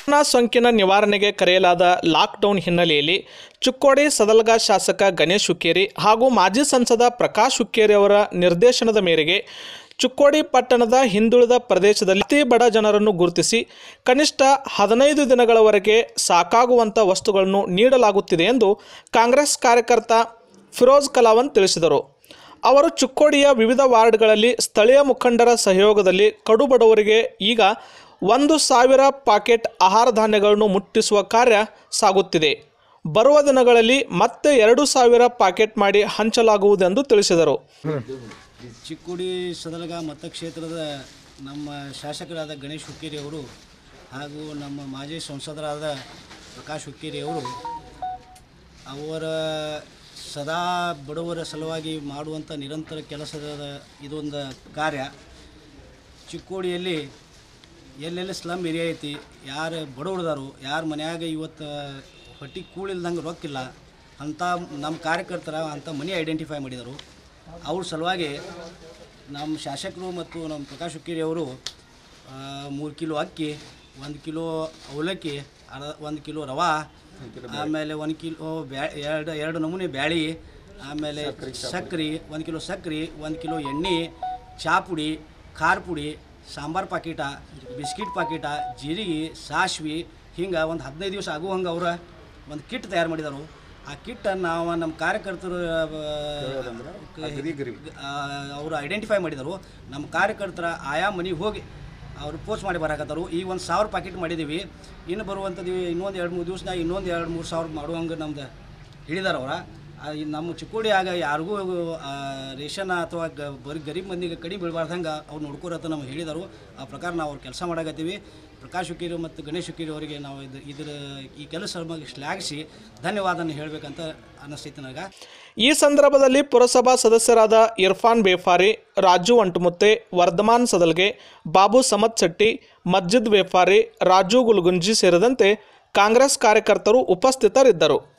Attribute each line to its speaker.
Speaker 1: corona ಸೋಂಕಿನ ನಿವಾರಣೆಗೆ ಕರೆಯಲಾದ lockdown ಹಿನ್ನೆಲೆಯಲ್ಲಿ ಚಿಕ್ಕೋಡಿ ಸದಲಗ ಶಾಸಕ ಗಣೇಶ್ ಹುಕ್ಕೇರಿ ಹಾಗೂ ಮಾಜಿ ಸಂಸದ ಪ್ರಕಾಶ್ ಹುಕ್ಕೇರಿ ಅವರ ನಿರ್ದೇಶನದ ಮೇರೆಗೆ ಚಿಕ್ಕೋಡಿ ಪಟ್ಟಣದ ಹಿಂದುಳಿದ ಪ್ರದೇಶದಲ್ಲಿ ಅತಿ ಬಡ ಜನರನ್ನು ಗುರುತಿಸಿ ಕನಿಷ್ಠ ಹದಿನೈದು ದಿನಗಳವರೆಗೆ ಸಾಕಾಗುವಂಥ ವಸ್ತುಗಳನ್ನು ನೀಡಲಾಗುತ್ತಿದೆ ಎಂದು ಕಾಂಗ್ರೆಸ್ ಕಾರ್ಯಕರ್ತ ಫಿರೋಜ್ ಕಲಾವನ್ ತಿಳಿಸಿದರು ಅವರು ಚಿಕ್ಕೋಡಿಯ ವಿವಿಧ ವಾರ್ಡ್ಗಳಲ್ಲಿ ಸ್ಥಳೀಯ ಮುಖಂಡರ ಸಹಯೋಗದಲ್ಲಿ ಕಡುಬಡವರಿಗೆ ಈಗ ಒಂದು ಸಾವಿರ ಪಾಕೆಟ್ ಆಹಾರ ಧಾನ್ಯಗಳನ್ನು ಮುಟ್ಟಿಸುವ ಕಾರ್ಯ ಸಾಗುತ್ತಿದೆ ಬರುವ ದಿನಗಳಲ್ಲಿ ಮತ್ತೆ ಎರಡು ಸಾವಿರ ಪಾಕೆಟ್ ಮಾಡಿ ಹಂಚಲಾಗುವುದೆಂದು ತಿಳಿಸಿದರು
Speaker 2: ಚಿಕ್ಕೋಡಿ ಸದಲಗ ಮತಕ್ಷೇತ್ರದ ನಮ್ಮ ಶಾಸಕರಾದ ಗಣೇಶ್ ಹುಕ್ಕೇರಿ ಅವರು ಹಾಗೂ ನಮ್ಮ ಮಾಜಿ ಸಂಸದರಾದ ಪ್ರಕಾಶ್ ಹುಕ್ಕೇರಿ ಅವರು ಅವರ ಸದಾ ಬಡವರ ಸಲುವಾಗಿ ಮಾಡುವಂಥ ನಿರಂತರ ಕೆಲಸದ ಇದೊಂದು ಕಾರ್ಯ ಚಿಕ್ಕೋಡಿಯಲ್ಲಿ ಎಲ್ಲೆಲ್ಲಿ ಸ್ಲಮ್ ಏರಿಯಾ ಐತಿ ಯಾರು ಬಡವ್ರದಾರು ಯಾರ ಮನ್ಯಾಗ ಇವತ್ತು ಹೊಟ್ಟೆ ಕೂಳಿಲ್ದಂಗೆ ರೊಕ್ಕಿಲ್ಲ ಅಂಥ ನಮ್ಮ ಕಾರ್ಯಕರ್ತರ ಅಂಥ ಮನೆ ಐಡೆಂಟಿಫೈ ಮಾಡಿದರು ಅವ್ರ ಸಲುವಾಗಿ ನಮ್ಮ ಶಾಸಕರು ಮತ್ತು ನಮ್ಮ ಪ್ರಕಾಶ್ ಹುಕ್ಕೇರಿ ಅವರು ಮೂರು ಕಿಲೋ ಅಕ್ಕಿ ಒಂದು ಕಿಲೋ ಅವಲಕ್ಕಿ ಅರ್ಧ ಒಂದು ಕಿಲೋ ರವಾ ಆಮೇಲೆ ಒಂದು ಕಿಲೋ ಬ್ಯಾ ಎರಡು ಎರಡು ನಮೂನೆ ಬ್ಯಾಳಿ ಆಮೇಲೆ ಸಕ್ರೆ ಒಂದು ಕಿಲೋ ಸಕ್ರೆ ಒಂದು ಕಿಲೋ ಎಣ್ಣೆ ಚಾ ಪುಡಿ ಖಾರ ಪುಡಿ ಸಾಂಬಾರು ಪಾಕೀಟ ಬಿಸ್ಕಿಟ್ ಪಾಕೀಟ ಜೀರಿಗೆ ಸಾಸ್ವಿ ಹಿಂಗೆ ಒಂದು ಹದಿನೈದು ದಿವಸ ಆಗುವಂಗೆ ಅವ್ರ ಒಂದು ಕಿಟ್ ತಯಾರು ಮಾಡಿದರು ಆ ಕಿಟ್ಟನ್ನು ನಾವು ನಮ್ಮ ಕಾರ್ಯಕರ್ತರು ಅವರು ಐಡೆಂಟಿಫೈ ಮಾಡಿದರು ನಮ್ಮ ಕಾರ್ಯಕರ್ತರ ಆಯಾ ಮನೆಗೆ ಹೋಗಿ ಅವರು ಪೋಸ್ಟ್ ಮಾಡಿ ಬರಾಕತ್ತಾರು ಈಗ ಒಂದು ಸಾವಿರ ಪ್ಯಾಕೆಟ್ ಮಾಡಿದ್ದೀವಿ ಇನ್ನು ಬರುವಂಥದ್ದು ಇನ್ನೊಂದು ಎರಡು ಮೂರು ದಿವಸನಾಗ ಇನ್ನೊಂದು ಎರಡು ಮೂರು ಸಾವಿರ ಮಾಡುವಂಗೆ ನಮ್ದು ಹೇಳಿದಾರೆ ಅವರ ನಮ್ಮ ಚಿಕ್ಕೋಡಿಯಾಗ ಯಾರಿಗೂ ಆ, ರೇಷನ್ ಅಥವಾ ಗ ಬರೀ ಗರೀಬ್ ಮಂದಿಗೆ ಕಡಿಮೆ ಬೀಳಬಾರ್ದಂಗೆ ಅವ್ರು ನೋಡ್ಕೊರತ್ತ ನಮ್ಗೆ ಹೇಳಿದರು ಆ ಪ್ರಕಾರ ನಾವು ಅವ್ರು ಕೆಲಸ ಮಾಡಕತ್ತೀವಿ ಪ್ರಕಾಶ್ ಹುಕ್ಕೇರಿ ಮತ್ತು ಗಣೇಶ್ ಹುಕ್ಕೇರಿ ಅವರಿಗೆ ನಾವು ಇದು ಇದರ ಈ ಕೆಲಸ ಬಗ್ಗೆ ಶ್ಲಾಘಿಸಿ ಧನ್ಯವಾದನ ಹೇಳಬೇಕಂತ ಅನ್ನಿಸ್ತೈತೆ ನನಗೆ
Speaker 1: ಈ ಸಂದರ್ಭದಲ್ಲಿ ಪುರಸಭಾ ಸದಸ್ಯರಾದ ಇರ್ಫಾನ್ ಬೇಫಾರಿ ರಾಜು ಅಂಟುಮುತ್ತೆ ವರ್ಧಮಾನ್ ಸದಲ್ಗೆ ಬಾಬು ಸಮತ್ ಶೆಟ್ಟಿ ಮಜ್ಜಿದ್ ಬೇಫಾರಿ ರಾಜು ಗುಲ್ಗುಂಜಿ ಸೇರಿದಂತೆ ಕಾಂಗ್ರೆಸ್ ಕಾರ್ಯಕರ್ತರು ಉಪಸ್ಥಿತರಿದ್ದರು